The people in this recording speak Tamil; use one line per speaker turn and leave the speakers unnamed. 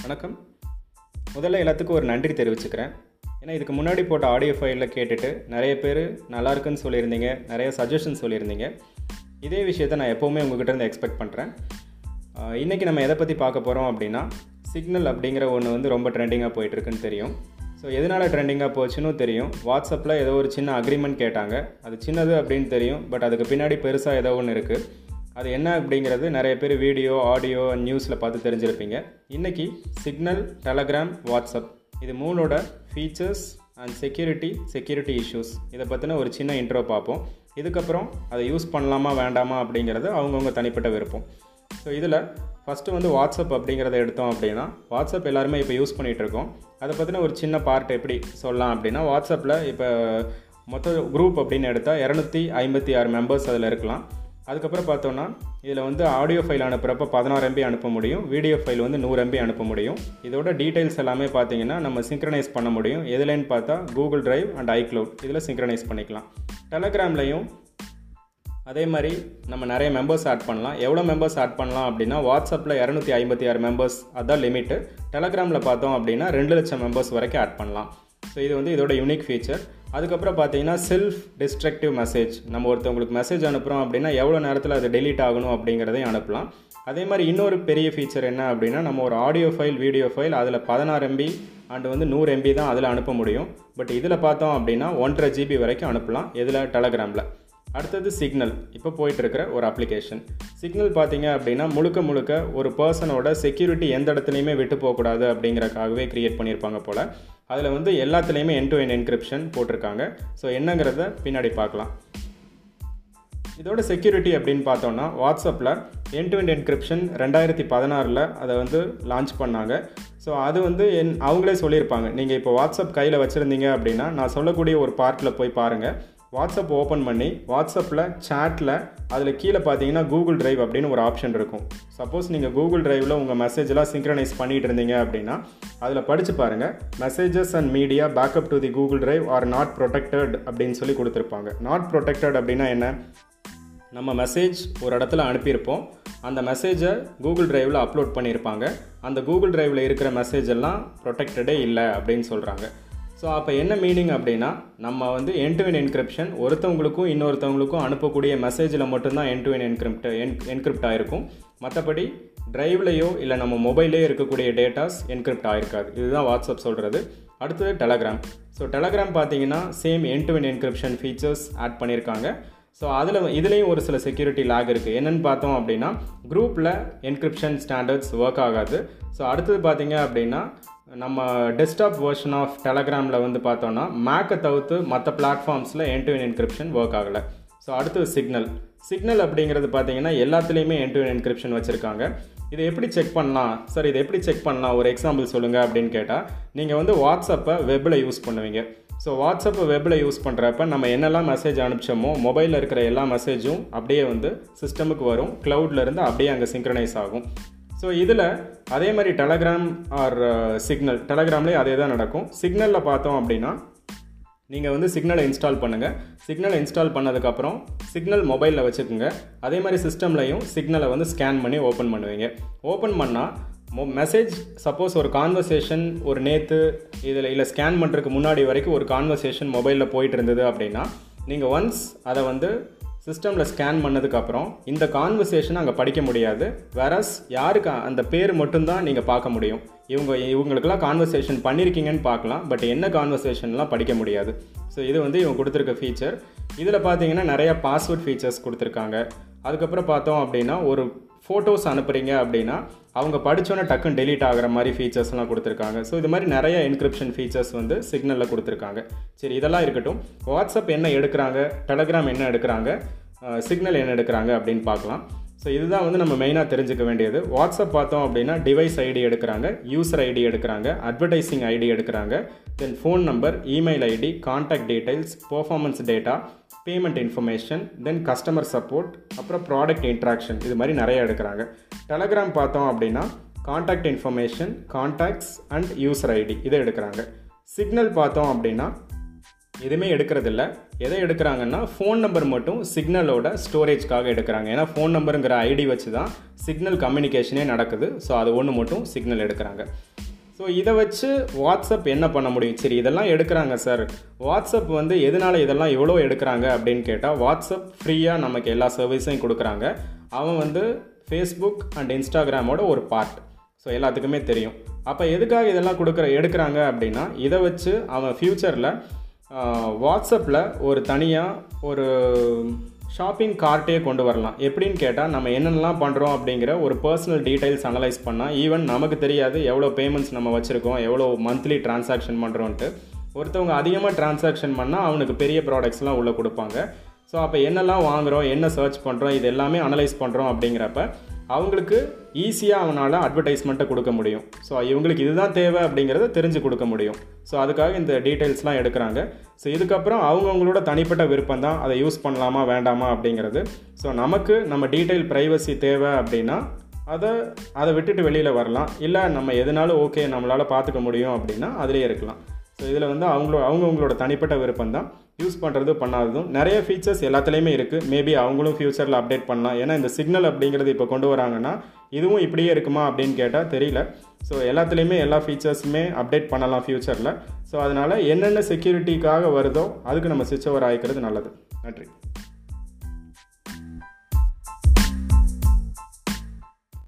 வணக்கம் முதல்ல எல்லாத்துக்கும் ஒரு நன்றி தெரிவிச்சுக்கிறேன் ஏன்னா இதுக்கு முன்னாடி போட்ட ஆடியோ ஃபைலில் கேட்டுட்டு நிறைய பேர் நல்லா இருக்குன்னு சொல்லியிருந்தீங்க நிறைய சஜஷன் சொல்லியிருந்தீங்க இதே விஷயத்த நான் எப்போவுமே உங்ககிட்ட இருந்து எக்ஸ்பெக்ட் பண்ணுறேன் இன்றைக்கி நம்ம எதை பற்றி பார்க்க போகிறோம் அப்படின்னா சிக்னல் அப்படிங்கிற ஒன்று வந்து ரொம்ப ட்ரெண்டிங்காக போயிட்டுருக்குன்னு தெரியும் ஸோ எதனால் ட்ரெண்டிங்காக போச்சுன்னு தெரியும் வாட்ஸ்அப்பில் ஏதோ ஒரு சின்ன அக்ரிமெண்ட் கேட்டாங்க அது சின்னது அப்படின்னு தெரியும் பட் அதுக்கு பின்னாடி பெருசாக ஏதோ ஒன்று இருக்குது அது என்ன அப்படிங்கிறது நிறைய பேர் வீடியோ ஆடியோ நியூஸில் பார்த்து தெரிஞ்சிருப்பீங்க இன்றைக்கி சிக்னல் டெலகிராம் வாட்ஸ்அப் இது மூணோட features and security security issues இதை பற்றின ஒரு சின்ன இன்ட்ரோ பார்ப்போம் இதுக்கப்புறம் அதை யூஸ் பண்ணலாமா வேண்டாமா அப்படிங்கிறது அவங்கவுங்க தனிப்பட்ட விருப்பம் ஸோ இதில் ஃபஸ்ட்டு வந்து வாட்ஸ்அப் அப்படிங்கிறத எடுத்தோம் அப்படின்னா வாட்ஸ்அப் எல்லாருமே இப்போ யூஸ் பண்ணிகிட்ருக்கோம் அதை பற்றின ஒரு சின்ன பார்ட் எப்படி சொல்லலாம் அப்படின்னா வாட்ஸ்அப்பில் இப்போ மொத்த குரூப் அப்படின்னு எடுத்தால் இரநூத்தி ஐம்பத்தி ஆறு மெம்பர்ஸ் அதில் இருக்கலாம் அதுக்கப்புறம் பார்த்தோன்னா இதில் வந்து ஆடியோ ஃபைல் அனுப்புகிறப்ப பதினாறு எம்பி அனுப்ப முடியும் வீடியோ ஃபைல் வந்து நூறு எம்பி அனுப்ப முடியும் இதோட டீட்டெயில்ஸ் எல்லாமே பார்த்தீங்கன்னா நம்ம சிங்க்ரனைஸ் பண்ண முடியும் எதுலன்னு பார்த்தா கூகுள் டிரைவ் அண்ட் ஐக்ளவுட் இதில் சிங்க்ரனைஸ் பண்ணிக்கலாம் டெலகிராம்லையும் அதே மாதிரி நம்ம நிறைய மெம்பர்ஸ் ஆட் பண்ணலாம் எவ்வளோ மெம்பர்ஸ் ஆட் பண்ணலாம் அப்படின்னா வாட்ஸ்அப்பில் இரநூத்தி ஐம்பத்தி ஆறு மெம்பர்ஸ் அதான் லிமிட்டு டெலகிராமில் பார்த்தோம் அப்படின்னா ரெண்டு லட்சம் மெம்பர்ஸ் வரைக்கும் ஆட் பண்ணலாம் ஸோ இது வந்து இதோட யூனிக் ஃபீச்சர் அதுக்கப்புறம் பார்த்தீங்கன்னா செல்ஃப் டிஸ்ட்ரக்டிவ் மெசேஜ் நம்ம ஒருத்தவங்களுக்கு மெசேஜ் அனுப்புகிறோம் அப்படின்னா எவ்வளோ நேரத்தில் அது டெலீட் ஆகணும் அப்படிங்கிறதையும் அனுப்பலாம் அதே மாதிரி இன்னொரு பெரிய ஃபீச்சர் என்ன அப்படின்னா நம்ம ஒரு ஆடியோ ஃபைல் வீடியோ ஃபைல் அதில் பதினாறு எம்பி அண்டு வந்து நூறு எம்பி தான் அதில் அனுப்ப முடியும் பட் இதில் பார்த்தோம் அப்படின்னா ஒன்றரை ஜிபி வரைக்கும் அனுப்பலாம் இதில் டெலகிராமில் அடுத்தது சிக்னல் இப்போ போயிட்டுருக்கிற ஒரு அப்ளிகேஷன் சிக்னல் பார்த்தீங்க அப்படின்னா முழுக்க முழுக்க ஒரு பர்சனோட செக்யூரிட்டி எந்த இடத்துலையுமே விட்டு போகக்கூடாது அப்படிங்கிறக்காகவே க்ரியேட் பண்ணியிருப்பாங்க போல் அதில் வந்து எல்லாத்துலேயுமே என் டு என் என்கிரிப்ஷன் போட்டிருக்காங்க ஸோ என்னங்கிறத பின்னாடி பார்க்கலாம் இதோட செக்யூரிட்டி அப்படின்னு பார்த்தோன்னா வாட்ஸ்அப்பில் என் டு என் என்கிரிப்ஷன் ரெண்டாயிரத்தி பதினாறில் அதை வந்து லான்ச் பண்ணாங்க ஸோ அது வந்து என் அவங்களே சொல்லியிருப்பாங்க நீங்கள் இப்போ வாட்ஸ்அப் கையில் வச்சுருந்தீங்க அப்படின்னா நான் சொல்லக்கூடிய ஒரு பார்ட்டில் போய் பாருங்கள் வாட்ஸ்அப் ஓப்பன் பண்ணி வாட்ஸ்அப்பில் சேட்டில் அதில் கீழே பார்த்தீங்கன்னா கூகுள் டிரைவ் அப்படின்னு ஒரு ஆப்ஷன் இருக்கும் சப்போஸ் நீங்கள் கூகுள் டிரைவில் உங்கள் மெசேஜெலாம் சிங்க்ரனைஸ் பண்ணிகிட்டு இருந்தீங்க அப்படின்னா அதில் படித்து பாருங்கள் messages and media backup to the Google drive are not protected அப்படின்னு சொல்லி கொடுத்துருப்பாங்க நாட் ப்ரொடெக்டட் அப்படின்னா என்ன நம்ம மெசேஜ் ஒரு இடத்துல அனுப்பியிருப்போம் அந்த மெசேஜை கூகுள் டிரைவில் அப்லோட் பண்ணியிருப்பாங்க அந்த கூகுள் டிரைவில் இருக்கிற மெசேஜ் எல்லாம் ப்ரொடெக்டடே இல்லை அப்படின்னு சொல்கிறாங்க ஸோ அப்போ என்ன மீனிங் அப்படின்னா நம்ம வந்து என் டு என் என்கிரிப்ஷன் ஒருத்தவங்களுக்கும் இன்னொருத்தவங்களுக்கும் அனுப்பக்கூடிய மெசேஜில் மட்டும்தான் end to end encrypt end encrypt ஆகிருக்கும் மற்றபடி டிரைவ்லையோ இல்லை நம்ம மொபைல்லே இருக்கக்கூடிய டேட்டாஸ் என்கிரிப்ட் ஆகிருக்காது இதுதான் வாட்ஸ்அப் சொல்கிறது அடுத்தது டெலகிராம் ஸோ டெலகிராம் பார்த்தீங்கன்னா same end to end encryption features add பண்ணியிருக்காங்க ஸோ அதில் இதுலேயும் ஒரு சில செக்யூரிட்டி லேக் இருக்குது என்னென்னு பார்த்தோம் அப்படின்னா குரூப்பில் என்கிரிப்ஷன் ஸ்டாண்டர்ட்ஸ் ஒர்க் ஆகாது ஸோ அடுத்தது பார்த்தீங்க அப்படின்னா நம்ம டெஸ்க்டாப் வெர்ஷன் ஆஃப் டெலகிராமில் வந்து பார்த்தோன்னா மேக்கை தவிர்த்து மற்ற பிளாட்ஃபார்ம்ஸில் end to end encryption work ஆகலை ஸோ அடுத்தது சிக்னல் சிக்னல் அப்படிங்கிறது பார்த்தீங்கன்னா எல்லாத்துலேயுமே என் டு என் என்கிரிப்ஷன் வச்சுருக்காங்க இதை எப்படி செக் பண்ணலாம் சார் இதை எப்படி செக் பண்ணலாம் ஒரு எக்ஸாம்பிள் சொல்லுங்கள் அப்படின்னு கேட்டால் நீங்கள் வந்து வாட்ஸ்அப்பை வெப்பில் யூஸ் பண்ணுவீங்க ஸோ வாட்ஸ்அப்பை வெப்பில் யூஸ் பண்ணுறப்ப நம்ம என்னெல்லாம் மெசேஜ் அனுப்பிச்சோமோ மொபைலில் இருக்கிற எல்லா மெசேஜும் அப்படியே வந்து சிஸ்டமுக்கு வரும் க்ளவுட்லேருந்து அப்படியே அங்கே சிங்க்ரனைஸ் ஆகும் ஸோ இதில் அதே மாதிரி டெலகிராம் ஆர் சிக்னல் டெலகிராம்லேயே அதே தான் நடக்கும் சிக்னலில் பார்த்தோம் அப்படின்னா நீங்கள் வந்து சிக்னலை இன்ஸ்டால் பண்ணுங்கள் சிக்னலை இன்ஸ்டால் பண்ணதுக்கப்புறம் சிக்னல் மொபைலில் வச்சுக்கோங்க அதே மாதிரி சிஸ்டம்லையும் சிக்னலை வந்து ஸ்கேன் பண்ணி ஓப்பன் பண்ணுவீங்க ஓப்பன் பண்ணால் மொ மெசேஜ் சப்போஸ் ஒரு கான்வர்சேஷன் ஒரு நேற்று இதில் இல்லை ஸ்கேன் பண்ணுறதுக்கு முன்னாடி வரைக்கும் ஒரு கான்வர்சேஷன் மொபைலில் போயிட்டு இருந்தது அப்படின்னா நீங்கள் ஒன்ஸ் அதை வந்து சிஸ்டமில் ஸ்கேன் பண்ணதுக்கப்புறம் இந்த கான்வர்சேஷனை அங்கே படிக்க முடியாது வேறஸ் யாருக்கு அந்த பேர் மட்டும்தான் நீங்கள் பார்க்க முடியும் இவங்க இவங்களுக்கெல்லாம் கான்வர்சேஷன் பண்ணியிருக்கீங்கன்னு பார்க்கலாம் பட் என்ன கான்வர்சேஷன்லாம் படிக்க முடியாது ஸோ இது வந்து இவங்க கொடுத்துருக்க ஃபீச்சர் இதில் பார்த்தீங்கன்னா நிறைய பாஸ்வேர்ட் ஃபீச்சர்ஸ் கொடுத்துருக்காங்க அதுக்கப்புறம் பார்த்தோம் அப்படின்னா ஒரு ஃபோட்டோஸ் அனுப்புகிறீங்க அப்படின்னா அவங்க படித்தோன்னே டக்குன்னு டெலீட் ஆகிற மாதிரி ஃபீச்சர்ஸ்லாம் கொடுத்துருக்காங்க ஸோ இது மாதிரி நிறைய என்கிரிப்ஷன் ஃபீச்சர்ஸ் வந்து சிக்னலில் கொடுத்துருக்காங்க சரி இதெல்லாம் இருக்கட்டும் வாட்ஸ்அப் என்ன எடுக்கிறாங்க டெலகிராம் என்ன எடுக்கிறாங்க சிக்னல் என்ன எடுக்கிறாங்க அப்படின்னு பார்க்கலாம் ஸோ இதுதான் வந்து நம்ம மெயினாக தெரிஞ்சுக்க வேண்டியது வாட்ஸ்அப் பார்த்தோம் அப்படின்னா டிவைஸ் ஐடி எடுக்கிறாங்க யூசர் ஐடி எடுக்கிறாங்க அட்வர்டைசிங் ஐடி எடுக்கிறாங்க then phone number email ID contact details performance data payment information then customer support அப்புறம் ப்ராடக்ட் இன்ட்ராக்ஷன் இது மாதிரி நிறைய எடுக்கிறாங்க டெலகிராம் பார்த்தோம் அப்படின்னா contact information contacts and user ID இதை எடுக்கிறாங்க சிக்னல் பார்த்தோம் அப்படின்னா எதுவுமே எடுக்கிறதில்ல எதை எடுக்கிறாங்கன்னா ஃபோன் நம்பர் மட்டும் சிக்னலோட ஸ்டோரேஜ்க்காக எடுக்கிறாங்க ஏன்னா ஃபோன் நம்பருங்கிற ஐடி வச்சு தான் சிக்னல் கம்யூனிகேஷனே நடக்குது ஸோ அது ஒன்று மட்டும் சிக்னல் எடுக்கிறாங்க ஸோ இதை வச்சு வாட்ஸ்அப் என்ன பண்ண முடியும் சரி இதெல்லாம் எடுக்கிறாங்க சார் வாட்ஸ்அப் வந்து எதனால் இதெல்லாம் எவ்வளோ எடுக்கிறாங்க அப்படின்னு கேட்டால் வாட்ஸ்அப் ஃப்ரீயாக நமக்கு எல்லா சர்வீஸையும் கொடுக்குறாங்க அவன் வந்து ஃபேஸ்புக் அண்ட் இன்ஸ்டாகிராமோட ஒரு பார்ட் ஸோ எல்லாத்துக்குமே தெரியும் அப்போ எதுக்காக இதெல்லாம் கொடுக்குற எடுக்கிறாங்க அப்படின்னா இதை வச்சு அவன் ஃப்யூச்சரில் வாட்ஸ்அப்பில் ஒரு தனியாக ஒரு ஷாப்பிங் கார்ட்டே கொண்டு வரலாம் எப்படின்னு கேட்டால் நம்ம என்னென்னலாம் பண்ணுறோம் அப்படிங்கிற ஒரு பர்சனல் டீட்டெயில்ஸ் அனலைஸ் பண்ணால் ஈவன் நமக்கு தெரியாது எவ்வளோ பேமெண்ட்ஸ் நம்ம வச்சுருக்கோம் எவ்வளோ மந்த்லி டிரான்சாக்ஷன் பண்ணுறோன்ட்டு ஒருத்தவங்க அதிகமாக டிரான்சாக்ஷன் பண்ணால் அவனுக்கு பெரிய ப்ராடக்ட்ஸ்லாம் உள்ளே கொடுப்பாங்க ஸோ அப்போ என்னெல்லாம் வாங்குகிறோம் என்ன சர்ச் பண்ணுறோம் இது எல்லாமே அனலைஸ் பண்ணுறோம் அப்படிங்கிறப்ப அவங்களுக்கு ஈஸியாக அவனால் அட்வர்டைஸ்மெண்ட்டை கொடுக்க முடியும் ஸோ இவங்களுக்கு இதுதான் தேவை அப்படிங்கிறத தெரிஞ்சு கொடுக்க முடியும் ஸோ அதுக்காக இந்த டீட்டெயில்ஸ்லாம் எடுக்கிறாங்க ஸோ இதுக்கப்புறம் அவங்கவுங்களோட தனிப்பட்ட விருப்பம் தான் அதை யூஸ் பண்ணலாமா வேண்டாமா அப்படிங்கிறது ஸோ நமக்கு நம்ம டீட்டெயில் ப்ரைவசி தேவை அப்படின்னா அதை அதை விட்டுட்டு வெளியில் வரலாம் இல்லை நம்ம எதுனாலும் ஓகே நம்மளால் பார்த்துக்க முடியும் அப்படின்னா அதிலே இருக்கலாம் ஸோ இதில் வந்து அவங்களோ அவங்கவுங்களோட தனிப்பட்ட விருப்பம் தான் யூஸ் பண்ணுறது பண்ணாததும் நிறைய ஃபீச்சர்ஸ் எல்லாத்துலேயுமே இருக்குது மேபி அவங்களும் ஃப்யூச்சரில் அப்டேட் பண்ணலாம் ஏன்னா இந்த சிக்னல் அப்படிங்கிறது இப்போ கொண்டு வராங்கன்னா இதுவும் இப்படியே இருக்குமா அப்படின்னு கேட்டால் தெரியல ஸோ எல்லாத்துலேயுமே எல்லா ஃபீச்சர்ஸுமே அப்டேட் பண்ணலாம் ஃப்யூச்சரில் ஸோ அதனால் என்னென்ன செக்யூரிட்டிக்காக வருதோ அதுக்கு நம்ம சுவிட்ச் ஓவர் ஆகிக்கிறது நல்லது நன்றி